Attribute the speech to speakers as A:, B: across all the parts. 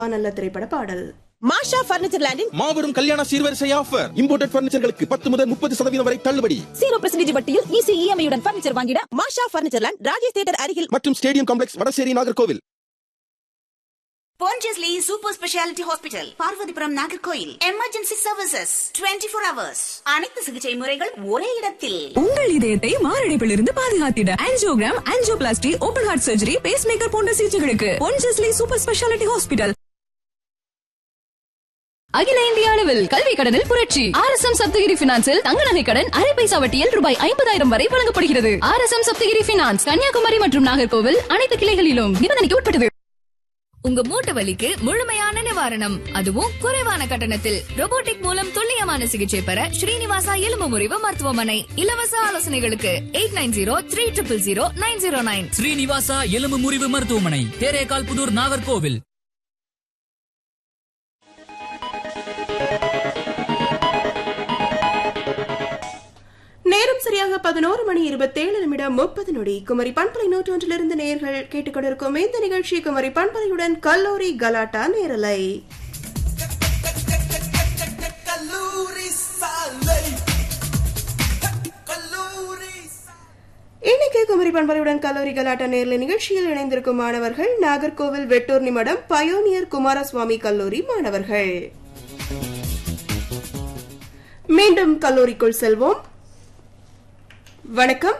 A: நல்ல திரைப்பட பாடல்
B: மாஷா பர்னிச்சர் லேண்டின்
C: மாபெரும் கல்யாண சீர்வரிசை ஆஃபர் இம்போர்ட்டட் பர்னிச்சர்களுக்கு பத்து முதல் முப்பது சதவீதம் வரை தள்ளுபடி
D: ஜீரோ பர்சன்டேஜ் வட்டியில் ஈஸி இஎம்ஐயுடன் பர்னிச்சர் வாங்கிட
B: Masha furniture land Rajesh theatre அருகில்
C: மற்றும் stadium complex Vadasery Nagercoil
E: Pondicherry Super Speciality Hospital, Parvathipuram Nagercoil emergency services 24 four hours அனைத்து சிகிச்சை முறைகள் ஒரே இடத்தில்
D: உங்கள் இதயத்தை மாரடைப்பிலிருந்து பாதுகாத்திட angiogram angioplasty open heart surgery pacemaker போன்ற சிகிச்சைகளுக்கு பொன்ஜஸ்லி சூப்பர் ஸ்பெஷாலிட்டி ஹாஸ்பிட்டல் அகில இந்திய அளவில் கல்வி கடனில் புரட்சி ஆர் எஸ் எம் சப்தகிரி பினான்சில் தங்க நகை கடன் அரை பைசா வட்டியில் ரூபாய் ஐம்பதாயிரம் வரை வழங்கப்படுகிறது R S M Sapthagiri finance Kanniyakumari மற்றும் நாகர்கோவில் அனைத்து கிளைகளிலும் நிபந்தனைக்கு உட்பட்டது
F: உங்க மூட்டு வலிக்கு முழுமையான நிவாரணம் அதுவும் குறைவான கட்டணத்தில் robotic மூலம் துல்லியமான சிகிச்சை பெற ஸ்ரீனிவாசா எலும்பு முறிவு மருத்துவமனை இலவச ஆலோசனைகளுக்கு eight nine zero three triple zero nine zero nine
G: Srinivasa எலும்பு முறிவு மருத்துவமனை தேரேகால் புதூர் நாகர்கோவில்
A: நேரம் சரியாக பதினோரு மணி இருபத்தேழு நிமிடம் முப்பது நொடி குமரி பண்பலை நூற்றொன்றிலிருந்து நேர்கள் கேட்டுக்கொண்டிருக்கும் இந்த நிகழ்ச்சி குமரி பண்பலையுடன் கல்லூரி கலாட்டா நேரலை இன்னைக்கு குமரி பண்பலையுடன் கல்லூரி கலாட்டா நேரலை நிகழ்ச்சியில் இணைந்திருக்கும் மாணவர்கள் நாகர்கோவில் வெட்டூர் நிமடம் பயோனியர் குமாரசுவாமி கல்லூரி மாணவர்கள் மீண்டும் கல்லூரிக்குள் செல்வோம் வணக்கம்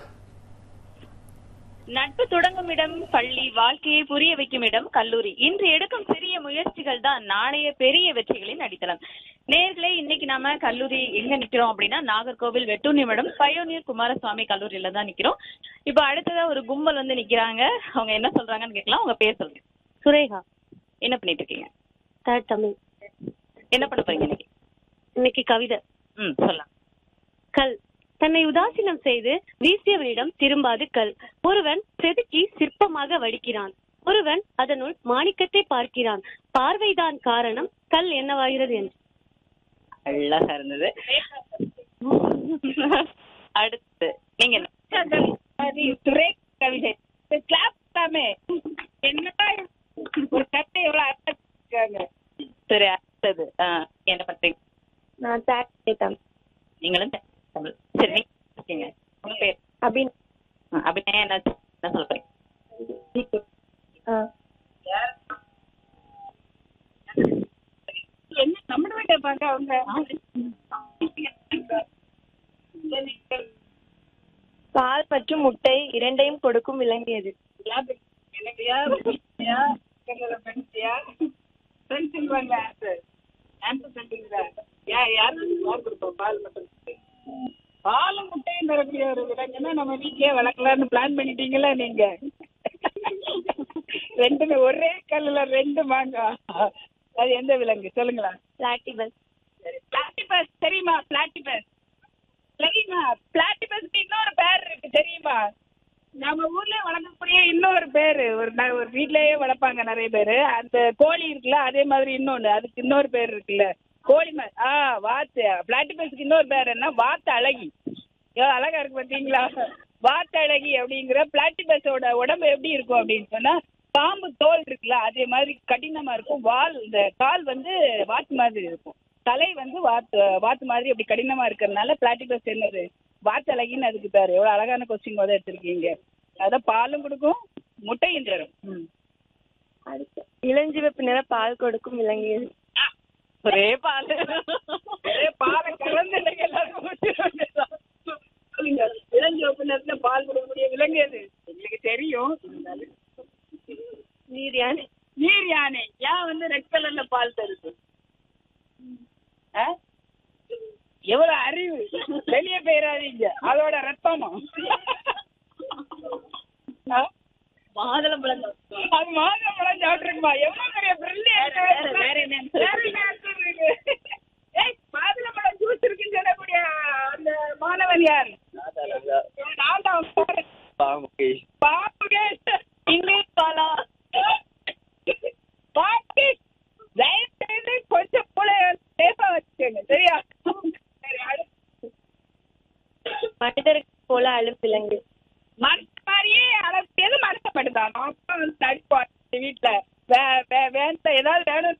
H: நட்பு தொடங்கும் இடம் பள்ளி வாழ்க்கையை புரிய வைக்கும் இடம் கல்லூரி இன்று எடுக்கும் சிறிய முயற்சிகள் தான் நாளைய பெரிய வெற்றிகளின் அடித்தளம் நேர்களே இன்னைக்கு நாம கல்லூரி எங்க நிக்கிறோம் அப்படின்னா நாகர்கோவில் வெட்டூர் நிமிடம் பயோனியர் குமாரசுவாமி கல்லூரியில தான் நிக்கிறோம் இப்போ அடுத்ததா ஒரு கும்பல் வந்து நிக்கிறாங்க அவங்க என்ன சொல்றாங்கன்னு கேட்கலாம் அவங்க பேர் சொல்லுங்க
I: சுரேகா
H: என்ன பண்ணிட்டு இருக்கீங்க
I: தேர்ட் தமிழ்
H: என்ன பண்ண போறீங்க இன்னைக்கு
I: இன்னைக்கு கவிதை
H: ம் சொல்லலாம்
I: கல் தன்னை உதாசீனம் செய்து வீசியவனிடம் திரும்பாது கல் ஒருவன் செதுக்கி சிற்பமாக வடிக்கிறான் ஒருவன் அதனுள் மாணிக்கத்தை பார்க்கிறான் பார்வைதான் காரணம் கல் என்னவாகிறது என்று
H: அழகா இருந்தது அடுத்து நீங்க என்ன
J: துறை கவிதை கிளாப் தாமே என்னடா ஒரு கட்டை எவ்வளவு அழகா
H: சரி அடுத்தது ஆ, என்ன பண்றீங்க
I: நான் தேர்ட்
H: நீங்களும் தமிழ் சரி நீங்க இருக்கீங்க உங்க பேர்
I: அப்படின்னு
H: ஆ, அபிநயா என்ன என்ன சொல்ல போறீங்க
J: என்ன நம்மள கேட்பாங்க அவங்க
I: பால் மற்றும் முட்டை இரண்டையும் கொடுக்கும் விளங்கியது
J: எனக்கு யார் யார் ஃப்ரெண்ட்ஸியா ஃப்ரெண்ட்ஸுங்கிறாங்க ஆன்சர் ஆன்சர் ஃப்ரெண்ட்ஸுங்கிறா யா யார் யார் கொடுப்போம் பால் மட்டும் பாலும் முட்டையும் தரக்கூடிய ஒரு விலங்குன்னா நம்ம வீட்லயே வளர்க்கலாம்னு பிளான் பண்ணிட்டீங்களா நீங்க ரெண்டுமே ஒரே கல்லுல ரெண்டு மாங்காய் அது எந்த விலங்கு சொல்லுங்களா
I: பிளாட்டிபஸ்
J: சரி பிளாட்டிபஸ் தெரியுமா பிளாட்டிபஸ் தெரியுமா பிளாட்டிபஸ்க்கு இன்னொரு பேர் இருக்கு தெரியுமா நம்ம ஊர்ல வளர்க்கக்கூடிய இன்னொரு பேரு ஒரு ந- ஒரு வீட்லயே வளர்ப்பாங்க நிறைய பேரு அந்த கோழி இருக்குல்ல அதே மாதிரி இன்னொன்னு அதுக்கு இன்னொரு பேர் இருக்குல்ல கோழி மா ஆ வாத்து பிளாட்டிபஸ்க்கு இன்னொரு பேர் என்ன வாத்து அழகி எவ்வளவு அழகா இருக்கு பாத்தீங்களா வாத்து அழகி அப்படிங்கிற பிளாட்டிபஸோட உடம்பு எப்படி இருக்கும் அப்படின்னு சொன்னா பாம்பு தோல் இருக்குல்ல அதே மாதிரி கடினமா இருக்கும் வால் இந்த கால் வந்து வாத்து மாதிரி இருக்கும் தலை வந்து வாத்து வாத்து மாதிரி அப்படி கடினமா இருக்கிறதுனால பிளாட்டிபஸ் என்னது வாத்து அழகின்னு அதுக்கு பேரு எவ்வளவு அழகான கொஸ்டின் முதல் எடுத்திருக்கீங்க அதான் பாலும் கொடுக்கும் முட்டையும் தரும் ம்.
I: இளஞ்சிவப்பு நிற பால் கொடுக்கும் விளங்கியது
H: ஒரே பால்
J: ஒரே பாலை கலந்து இன்னைக்கு எல்லாருக்கும் ஊத்திட வேண்டியதுதான். சொல்லுங்க இளஞ்சிவப்பு நேரத்துல பால் கொடுக்கக்கூடிய விலங்கு எது எங்களுக்கு தெரியும்
I: நீர் யானை
J: நீர் யானை ஏன் வந்து ரெட் கலர்ல பால் தருது ஆ? எவ்வளவு அறிவு வெளியே போயிடாதீங்க அதோட ரத்தமா ஆ?
H: மாதுளம்பழம்
J: அது மாதுளம்பழம் சாப்பிட்டுருக்குமா எவ்வளவு பெரிய brilliant
H: வேற- வேற என்ன answer
J: வேற என்ன answer இருக்கு? ஏய், மாதுளம்பழம் ஜூஸ் இருக்குன்னு சொல்லக்கூடிய அந்த மாணவன் யார் நான் தான் பாரு. பாமுகேஷ் இங்கிலீஷ் பாலா பாட்டி தயவு செய்து கொஞ்சம் கூட சேஃபா வச்சுக்கோங்க சரியா சரி அடுத்து
I: மனிதருக்கு போல அழும் விலங்கு